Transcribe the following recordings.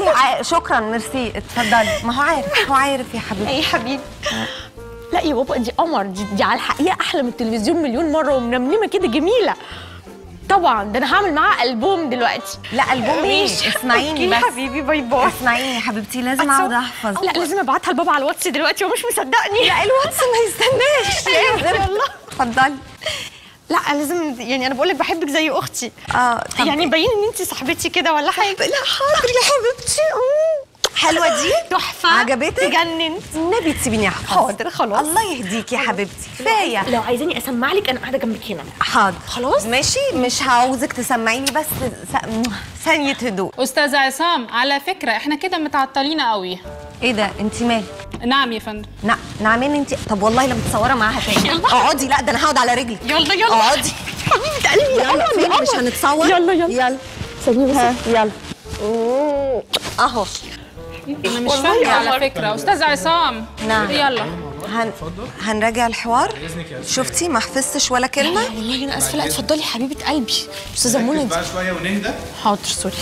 حبيبتي ع- شكرا ميرسي اتفضلي ما هو عارف هو عارف يا حبيبتي اي حبيبي لا يا بابا دي قمر دي, دي على الحقيقه احلى من التلفزيون مليون مره ومنمنمه كده جميله طبعا ده انا هعمل معاها البوم دلوقتي لا البوم ايه ماشي. اسمعيني أوكي بس حبيبي باي باي اسمعيني يا حبيبتي لازم اقعد احفظ لا لازم ابعتها لبابا على الواتس دلوقتي هو مش مصدقني لا الواتس ما يستناش لازم والله اتفضلي لا لازم يعني انا بقول لك بحبك زي اختي اه طب يعني باين ان انت صاحبتي كده ولا حاجه لا حاضر يا حبيبتي حلوه دي تحفه عجبتك؟ تجنن النبي تسيبيني احفظ حاضر خلاص الله يهديكي يا حبيبتي كفايه لو عايزاني اسمع لك انا قاعده جنبك هنا حاضر خلاص؟ ماشي مش هعوزك تسمعيني بس س- ثانيه هدوء استاذ عصام على فكره احنا كده متعطلين قوي ايه ده انت مالك نعم يا فندم نا نعمين انت طب والله لما متصوره معاها تاني يلا. اقعدي لا ده انا هقعد على رجلي يلا يلا اقعدي حبيبه قلبي يا يلا قمر فين يا مش قمر. هنتصور يلا يلا يلا ثانيه ها بس يلا اهو انا مش والله فاهمه يا على قمر. فكره استاذ عصام نعم. يلا هن... هنراجع الحوار شفتي ما حفظتش ولا كلمه والله انا اسفه لا اتفضلي حبيبه قلبي استاذه منى نركز دي بقى شويه ونهدى حاضر سوري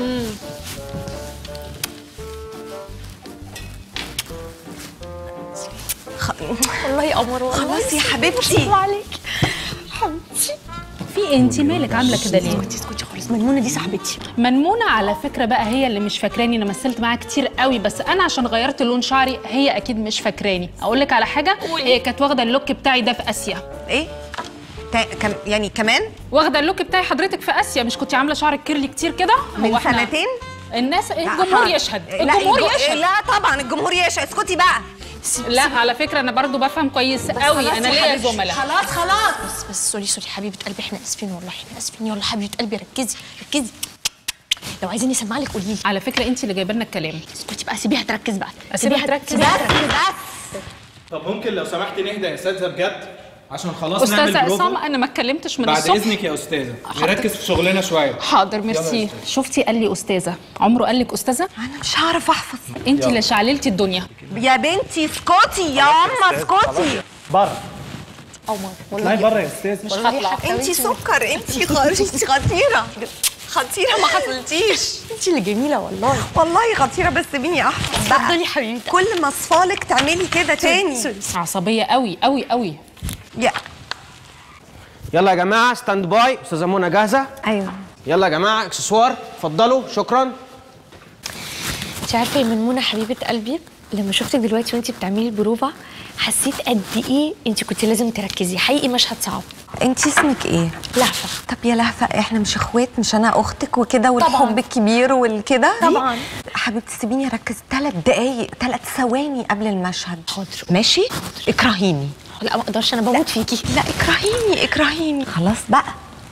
خ... والله يا قمر والله خلاص يا حبيبتي. الله عليك حبيبتي في إيه؟ انت مالك عامله كده ليه اسكتي اسكتي خالص منمونه دي صاحبتي منمونه على فكره بقى هي اللي مش فاكراني انا مثلت معاها كتير قوي بس انا عشان غيرت لون شعري هي اكيد مش فاكراني اقول لك على حاجه هي كانت واخده اللوك بتاعي ده في اسيا ايه تا... كم... يعني كمان واخده اللوك بتاعي حضرتك في اسيا مش كنت عامله شعرك كيرلي كتير كده من هو إحنا- سنتين الناس لا، الجمهور حاضر. يشهد لا، الجمهور الج- يشهد لا طبعا الجمهور يشهد اسكتي بقى لا على فكره انا برضو بفهم كويس قوي خلاص انا يا ليا حبيبتي. زملاء خلاص خلاص بس بس سوري سوري حبيبه قلبي احنا اسفين والله احنا اسفين يلا حبيبه قلبي ركزي ركزي لو عايزيني اسمع لك قولي لي على فكره انت اللي جايبه لنا الكلام اسكتي بقى سيبيها تركز بقى أسيبها تركز؟ سيبيها بس تركز بس طب ممكن لو سمحتي نهدى يا اساتذه بجد عشان خلاص استاذ نعمل عصام بروفا انا ما اتكلمتش من بعد الصبح اذنك يا استاذه نركز في شغلنا شويه حاضر ميرسي شفتي قال لي استاذه عمره قال لك استاذه انا مش هعرف احفظ انت اللي شعللتي الدنيا يا بنتي اسكتي يا اما اسكتي بره قمر اطلعي بره يا استاذ مش هطلع انت سكر انت انت خطيره خطيره ما حصلتيش انت اللي جميله والله والله خطيره بس سيبيني احفظ بقى اتفضلي حبيبتي كل ما اصفالك تعملي كده تاني عصبيه قوي قوي قوي يا يلا يا جماعه ستاند باي استاذه منى جاهزه ايوه يلا يا جماعه اكسسوار اتفضلوا شكرا انت عارفه يا منمونه حبيبه قلبي لما شفتك دلوقتي وانت بتعملي البروفا حسيت قد ايه انت كنت لازم تركزي حقيقي مشهد صعب انت اسمك ايه لهفه طب يا لهفه احنا مش اخوات مش انا اختك وكده والحب الكبير والكده طبعاً. حبيبتي سيبيني اركز ثلاث دقايق ثلاث ثواني قبل المشهد حاضر. ماشي اكرهيني لا ما اقدرش انا بموت فيكي لا اكرهيني اكرهيني خلاص بقى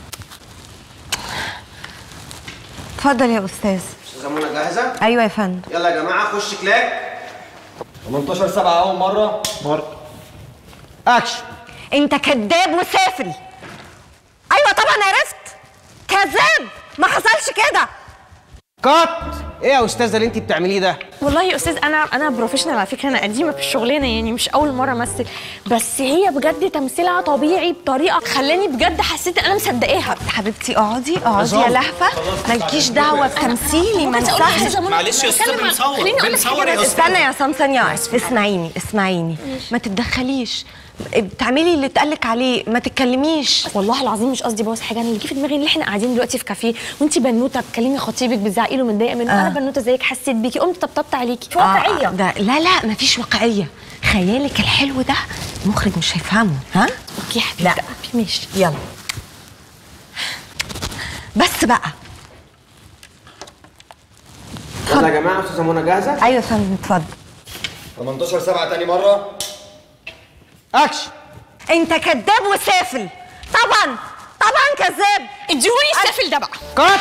اتفضل يا استاذ استاذه منى جاهزه ايوه يا فندم يلا يا جماعه خش كلاك 18 7 اول مره مره اكشن انت كذاب وسافل ايوه طبعا عرفت كذاب ما حصلش كده كات ايه يا استاذه اللي انت بتعمليه ده والله يا استاذ انا انا بروفيشنال على فكره انا قديمه في الشغلانه يعني مش اول مره امثل بس هي بجد تمثيلها طبيعي بطريقه خلاني بجد حسيت ان انا مصدقاها حبيبتي اقعدي اقعدي يا نظام. لهفه مالكيش دعوه بتمثيلي ما انساش معلش يا استاذ بنصور بنصور يا استاذ استنى يا عصام ثانية اسمعيني اسمعيني ما تتدخليش بتعملي اللي اتقالك عليه ما تتكلميش والله العظيم مش قصدي بوظ حاجه انا اللي جه في دماغي ان احنا قاعدين دلوقتي في كافيه وانت بنوته بتكلمي خطيبك بتزعقي له متضايقه منه آه. انا بنوته زيك حسيت بيكي قمت طبطبت عليكي في واقعيه آه ده لا لا ما فيش واقعية خيالك الحلو ده المخرج مش هيفهمه ها اوكي يا حبيبتي لا. قلبي ماشي يلا بس بقى يلا يا جماعه استاذه منى جاهزه ايوه يا فندم اتفضل 18 7 تاني مره اكشن انت كذاب وسافل طبعا طبعا كذاب اديهوني السافل ده بقى كات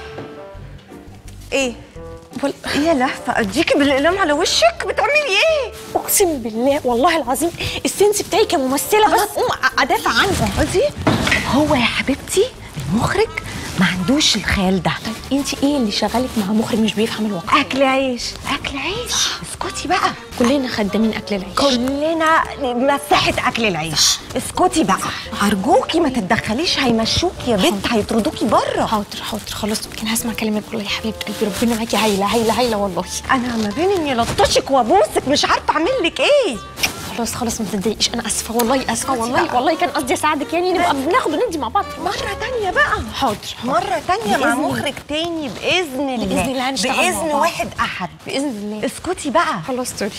ايه بل... ايه يا لهفه اديكي بالاقلام على وشك بتعملي ايه اقسم بالله والله العظيم السنس بتاعي كممثله بس قوم ادافع عنه اقعدي هو يا حبيبتي المخرج ما عندوش الخيال ده انت ايه اللي شغالك مع مخرج مش بيفهم الواقع اكل عيش اكل عيش اسكتي بقى كلنا خدامين اكل العيش كلنا مساحة أكل العيش اسكتي بقى أرجوكي ما تتدخليش هيمشوكي يا بنت هيطردوكي بره حاضر حاضر خلاص يمكن هسمع كلامك والله يا حبيبه قلبي ربنا معاكي هايله هايله هايله والله أنا ما بين إني لطشك وأبوسك مش عارفة أعمل لك إيه خلاص خلاص ما تتضايقيش انا اسفه والله اسفه والله والله كان قصدي اساعدك يعني نبقى بناخد وندي مع بعض مرة تانية بقى حاضر مرة تانية مع بإذن- مخرج تاني بإذن الله بإذن الله هنشتغل مع بإذن بعض. واحد أحد باذن الله اسكتي بقى خلاص سوري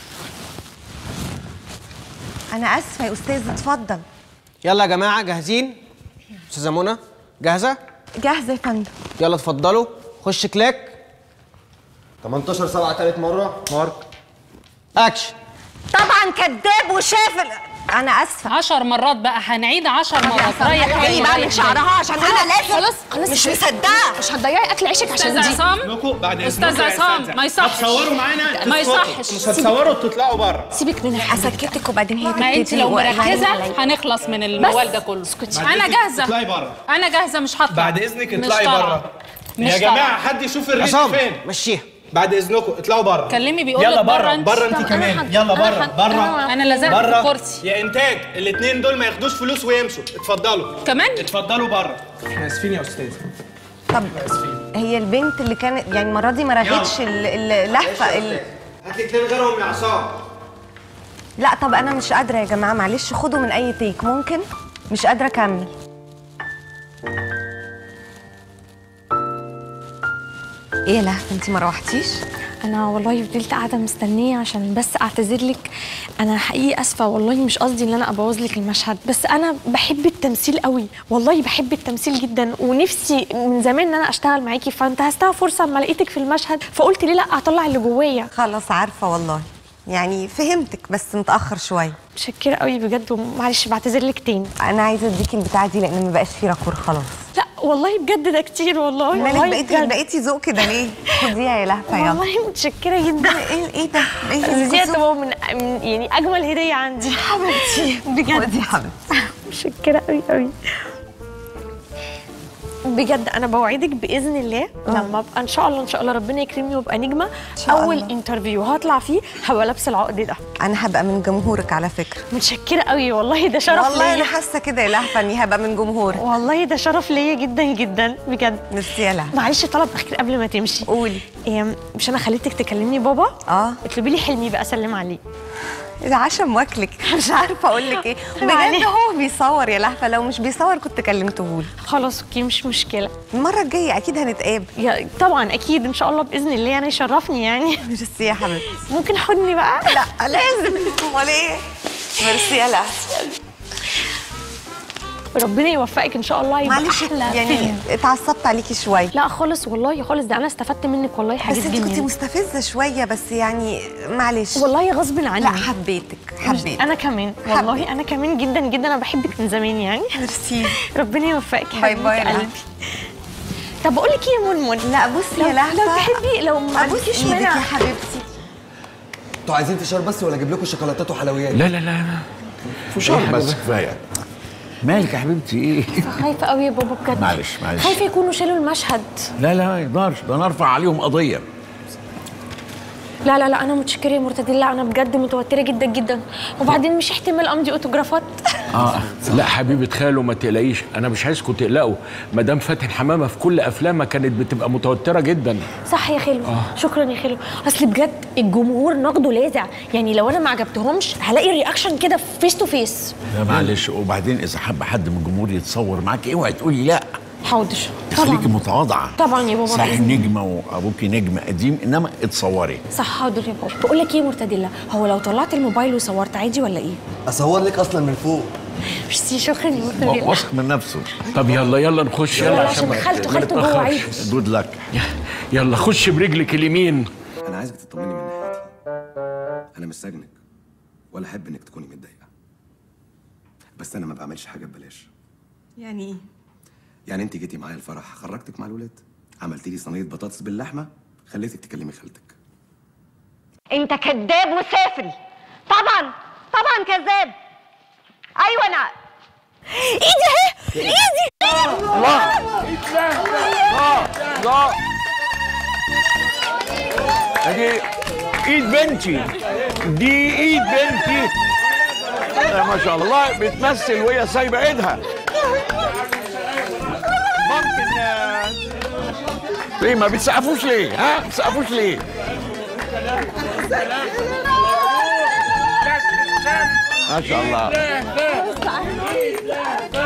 أنا آسفة يا أستاذ اتفضل يلا يا جماعه جاهزين استاذه منى جاهزه جاهزة يا فندم يلا اتفضلوا خش كلاك 18 7 تالت مره مارك اكشن طبعا كذاب وشاف ال- أنا آسفة عشر مرات بقى هنعيد عشر مرات رايح هي جاي بقى من رايح شعرها عشان أنا لازم خلاص خلاص مش يا ستي. مصدقة مش هتضيعي اكل عيشك استاذ عشان دي عصام لكم بعد أستاذ إذنكم يا عصام، أستاذة. ما يصحش. هتصوروا معانا ما تسكتوا. يصحش. مش هتصوروا تطلعوا بره سيبك منها يا حبيبتي. أسكتك وبعدين هي ما انت تبتدي لو وأنا- مركزه هنخلص من الموال ده كله اسكتي. انا بعد جاهزه اطلعي بره انا جاهزه مش هطلع بعد اذنك مش اطلعي طالعة. بره مش يا جماعه طالعة. حد يشوف الريت عصام فين مشيها بعد اذنكم اطلعوا بره كلمي بيقول يلا لك بره بره انت. بره طب انت أنا كمان هد- يلا أنا بره هد- بره انا لازقت في بره الكرسي يا انتاج الاثنين دول ما ياخدوش فلوس ويمشوا اتفضلوا كمان اتفضلوا بره احنا اسفين يا استاذ طب هي البنت اللي كانت يعني المرة دي ما رغتش ال- ال- اللهفة ال- هات لي اتنين غيرهم يا عصام لا طب انا مش قادره يا جماعه معلش خدوا من اي تيك ممكن مش قادره اكمل ايه يا لهفه انت ما روحتيش انا والله فضلت قاعده مستنيه عشان بس اعتذر لك انا حقيقي اسفه والله مش قصدي ان انا ابوظ لك المشهد بس انا بحب التمثيل قوي والله بحب التمثيل جدا ونفسي من زمان ان انا اشتغل معاكي فانتهزتها فرصه اما لقيتك في المشهد فقلت ليه لا اطلع اللي جوايا خلاص عارفه والله يعني فهمتك بس متاخر شويه متشكره قوي بجد ومعلش بعتذر لك تاني انا عايزه اديكي البتاعه دي لان ما بقاش في راكور خلاص لا والله بجد ده كتير والله مالك والله بقيتي بجد. بقيتي ذوق كده ليه خديها يا لهفه يلا والله متشكره جدا ايه ايه ده ايه دي الكسوف؟ هتبقى من من- يعني اجمل هديه عندي حبيبتي بجد خدي حبيبتي متشكرة قوي قوي بجد انا بوعدك باذن الله لما ابقى ان شاء الله ان شاء الله ربنا يكرمني وابقى نجمه شاء اول الله. انترفيو هطلع فيه هبقى لابسه العقد ده انا هبقى من جمهورك على فكره متشكره قوي والله ده شرف والله انا ليا حاسه كده يا لهفه اني هبقى من جمهورك والله ده شرف ليا جدا جدا بجد ميرسي يا لهفه معلش طلب اخير قبل ما تمشي قولي إيه مش انا خليتك تكلمني بابا اه اطلبي لي حلمي بقى اسلم عليه ده عشم واكلك مش عارفه اقول لك ايه بجد عليه. هو بيصور يا لهفه لو مش بيصور كنت كلمته خلاص اوكي مش مشكله المره الجايه اكيد هنتقابل يا طبعا اكيد ان شاء الله باذن الله انا يشرفني يعني ميرسي يا حبيبتي ممكن حضني بقى لا لازم امال ايه ميرسي يا لهفه ربنا يوفقك ان شاء الله يبقى معلش أحلى يعني فيلم. اتعصبت عليكي شويه لا خالص والله خالص ده انا استفدت منك والله بس حاجات انت كنتي جميله مستفزه شويه بس يعني معلش والله غصب عني لا حبيتك حبيتك انا كمان والله انا كمان جدا جدا انا بحبك من زمان يعني ميرسي ربنا يوفقك باي حبيبه باي يا قلبي طب بقول لك ايه يا منمن لا بصي لو, يا لهفه لو تحبي لو ما ابوس عندكيش ايدك مانع يا حبيبتي انتوا عايزين فشار بس ولا اجيب لكم شوكولاتات وحلويات؟ لا لا لا فشار بس كفايه مالك يا حبيبتي ايه؟ خايفه قوي يا بابا بجد معلش، معلش. خايفه يكونوا شالوا المشهد لا لا ما يقدرش ده انا ارفع عليهم قضيه لا لا لا انا متشكره يا مرتدي لا انا بجد متوتره جدا جدا وبعدين مش احتمال امضي اوتوجرافات اه لا حبيبه خاله ما تقلقيش انا مش عايزكم تقلقوا مدام فاتن حمامه في كل افلامها كانت بتبقى متوتره جدا صح يا خلو شكرا يا خلو اصل بجد الجمهور نقده لاذع يعني لو انا ما عجبتهمش هلاقي الرياكشن كده فيس تو فيس لا معلش وبعدين اذا حب حد من الجمهور يتصور معاك اوعي تقولي لا حاضر خليكي طبعا متواضعه طبعا يا بابا صح بإذن الله. نجمه وابوكي نجم قديم انما اتصوري صح حاضر يا بابا بقول لك ايه يا مرتديلا هو لو طلعت الموبايل وصورت عادي ولا ايه اصور لك اصلا من فوق ميرسي شكرا يا مرتديلا واثق من نفسه طب يلا يلا نخش يلا, يلا عشان عشان ما- خالته- ما خالته جوه نتأخرش. عايز. جود لك يلا خش برجلك اليمين انا عايزك تطمني من ناحيتي انا مش سجنك ولا احب انك تكوني متضايقه بس انا ما بعملش حاجه ببلاش يعني ايه يعني انت جيتي معايا الفرح خرجتك مع الولاد عملتي لي صينيه بطاطس باللحمه خليتك تكلمي خالتك انت كذاب وسافري طبعا طبعا كذاب ايوه انا ايدي اهي ايدي الله لا لا دي ايد بنتي دي ايد بنتي يا ما شاء الله بتمثل وهي سايبه ايدها ممكن آه، ليه ما بتسقفوش ليه ها ما بتسقفوش ليه ما شاء الله